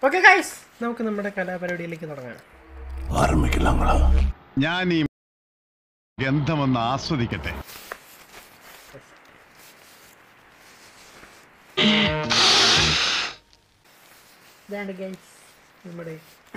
okay guys നമുക്ക് നമ്മുടെ കലാപരിപാടിയിലേക്ക് തുടങ്ങാം ഞാൻ ഈ ഗന്ധമൊന്ന് ആസ്വദിക്കട്ടെ ഇതാണ് ഗൈസ് നമ്മുടെ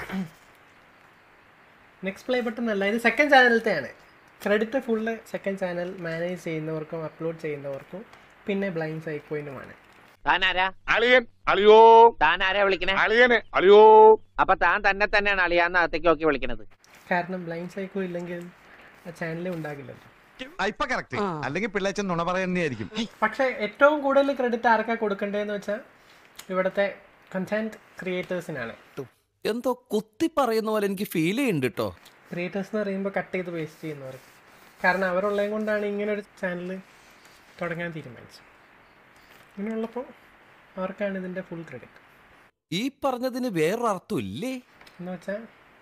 നെക്സ്റ്റ് പ്ലേ ബട്ടൺ അല്ല ഇത് സെക്കൻഡ് ചാനലത്തെയാണ് credit full second channel manage ചെയ്യുന്നവർക്കും അപ്ലോഡ് ചെയ്യുന്നവർക്കും പിന്നെ ബ്ലൈൻഡ് സൈക്കോയിനുമാണ് താനാരാ അളിയൻ അളിയോ താനാരാ വിളിക്കണേ അളിയനെ അളിയോ അപ്പൊ താൻ തന്നെ തന്നെയാണ് അളിയാന്ന് അകത്തേക്ക് നോക്കി വിളിക്കണത് കാരണം ബ്ലൈൻഡ് സൈക്കോ ഇല്ലെങ്കിൽ ആ ചാനലേ ഉണ്ടാകില്ലല്ലോ ഇപ്പൊ കറക്റ്റ് അല്ലെങ്കിൽ പിള്ളേച്ചൻ നുണ പറയുന്നതായിരിക്കും പക്ഷേ ഏറ്റവും കൂടുതൽ ക്രെഡിറ്റ് ആർക്കാ കൊടുക്കേണ്ടതെന്ന് വെച്ചാൽ ഇവിടുത്തെ കണ്ടന്റ് ക്രിയേറ്റേഴ്സിനാണ് എന്തോ കുത്തി പറയുന്ന പോലെ എനിക്ക് ഫീൽ ചെയ്യുന്നുണ്ട് കേട്ടോ ക്രിയേറ്റേഴ്സ് എന്ന് പറയുമ്പോൾ കട്ട് ചെയ്ത് വേസ്റ്റ് ചെയ്യുന്നവർക്ക് കാരണം അവരുള്ളത് കൊണ്ടാണ് ഇങ്ങനെ ഒരു ചാനൽ തുടങ്ങാൻ തീരുമാനിച്ചത് ഇങ്ങനെയുള്ളപ്പോൾ അവർക്കാണ് ഇതിൻ്റെ ഫുൾ ക്രെഡിറ്റ് ഈ പറഞ്ഞതിന് വേറൊരർത്ഥം ഇല്ലേ എന്ന് വെച്ചാൽ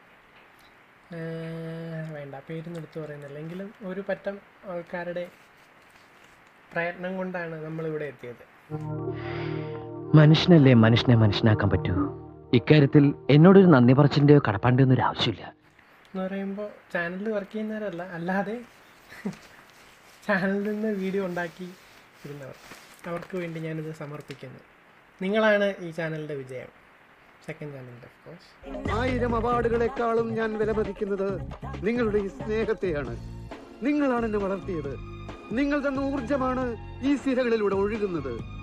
വേണ്ട പേരൊന്നും എടുത്തു പറയുന്നില്ല എങ്കിലും ഒരു പറ്റം ആൾക്കാരുടെ പ്രയത്നം കൊണ്ടാണ് നമ്മളിവിടെ എത്തിയത് മനുഷ്യനല്ലേ മനുഷ്യനെ മനുഷ്യനാക്കാൻ പറ്റൂ ഇക്കാര്യത്തിൽ എന്നോടൊരു നന്ദി പറച്ചിൻ്റെയോ കടപ്പാണ്ടിയോ ഒന്നും ഒരു ആവശ്യമില്ല എന്ന് പറയുമ്പോൾ ചാനലിൽ വർക്ക് ചെയ്യുന്നവരല്ല അല്ലാതെ ചാനലിൽ നിന്ന് വീഡിയോ ഉണ്ടാക്കി ഇരുന്നവർ അവർക്ക് വേണ്ടി ഞാനിത് സമർപ്പിക്കുന്നു നിങ്ങളാണ് ഈ ചാനലിൻ്റെ വിജയം സെക്കൻഡ് ചാനലിൻ്റെ ഓഫ് കോഴ്സ് ആയിരം അവാർഡുകളെക്കാളും ഞാൻ വിലമതിക്കുന്നത് നിങ്ങളുടെ ഈ സ്നേഹത്തെയാണ് നിങ്ങളാണ് എന്നെ വളർത്തിയത് നിങ്ങൾ തന്ന ഊർജമാണ് ഈ സിരകളിലൂടെ ഒഴുകുന്നത്